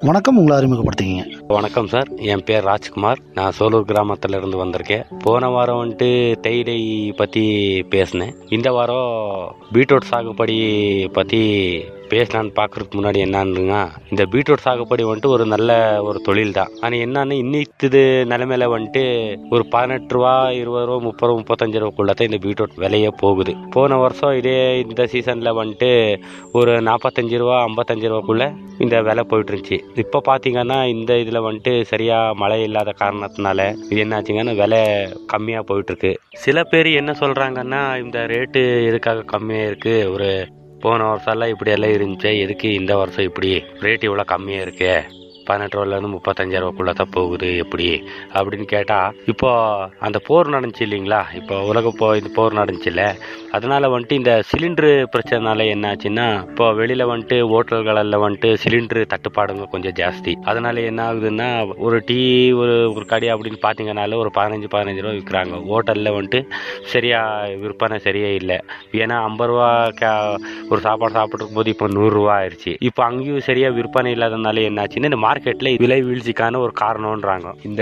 வணக்கம் உங்களை அறிமுகப்படுத்திக்கிங்க வணக்கம் சார் என் பேர் ராஜ்குமார் நான் சோலூர் கிராமத்துல இருந்து வந்திருக்கேன் போன வாரம் வந்துட்டு தேயிலை பத்தி பேசினேன் இந்த வாரம் பீட்ரூட் சாகுபடி பத்தி பேசலான்னு பார்க்கறதுக்கு முன்னாடி என்னன்னுங்க இந்த பீட்ரூட் சாகுபடி வந்துட்டு ஒரு நல்ல ஒரு தொழில் தான் ஆனால் என்னன்னு இன்னித்து நிலைமையில வந்துட்டு ஒரு பதினெட்டு ரூபா இருபது ரூபா முப்பது ரூபா முப்பத்தஞ்சு ரூபாக்குள்ள தான் இந்த பீட்ரூட் விலையே போகுது போன வருஷம் இதே இந்த சீசன்ல வந்துட்டு ஒரு நாற்பத்தஞ்சு ரூபா ஐம்பத்தஞ்சு ரூபாக்குள்ள இந்த விலை போயிட்டு இருந்துச்சு இப்போ பார்த்தீங்கன்னா இந்த இதில் வந்துட்டு சரியா மழை இல்லாத காரணத்தினால இது என்னாச்சுங்கன்னா விலை கம்மியாக போயிட்டு இருக்கு சில பேர் என்ன சொல்றாங்கன்னா இந்த ரேட்டு எதுக்காக கம்மியாக இருக்கு ஒரு போன வருஷம்லாம் இப்படி எல்லாம் இருந்துச்சு எதுக்கு இந்த வருஷம் இப்படி ரேட் இவ்வளோ கம்மியாக இருக்கு பதினெட்டு ரூபாலேருந்து முப்பத்தஞ்சாயிரம் ரூபாக்குள்ள தான் போகுது எப்படி அப்படின்னு கேட்டால் இப்போ அந்த போர் நடந்துச்சு இல்லைங்களா இப்போ உலக போ இந்த போர் நடந்துச்சுல்ல அதனால வந்துட்டு இந்த சிலிண்டரு பிரச்சனைனால என்ன ஆச்சுன்னா இப்போ வெளியில வந்துட்டு ஹோட்டல்களில் வந்துட்டு சிலிண்டரு தட்டுப்பாடுங்க கொஞ்சம் ஜாஸ்தி அதனால என்ன ஆகுதுன்னா ஒரு டீ ஒரு ஒரு கடை அப்படின்னு பார்த்தீங்கன்னால ஒரு பதினஞ்சு பதினஞ்சு ரூபா விற்கிறாங்க ஹோட்டலில் வந்துட்டு சரியா விற்பனை சரியே இல்லை ஏன்னா ஐம்பது ரூபா கே ஒரு சாப்பாடு சாப்பிட்ருக்கும் போது இப்போ நூறுரூவா ஆயிடுச்சு இப்போ அங்கேயும் சரியா விற்பனை இல்லாதனால என்னாச்சுன்னா இந்த மார்க்கெட்டில் விலை வீழ்ச்சிக்கான ஒரு காரணம்ன்றாங்க இந்த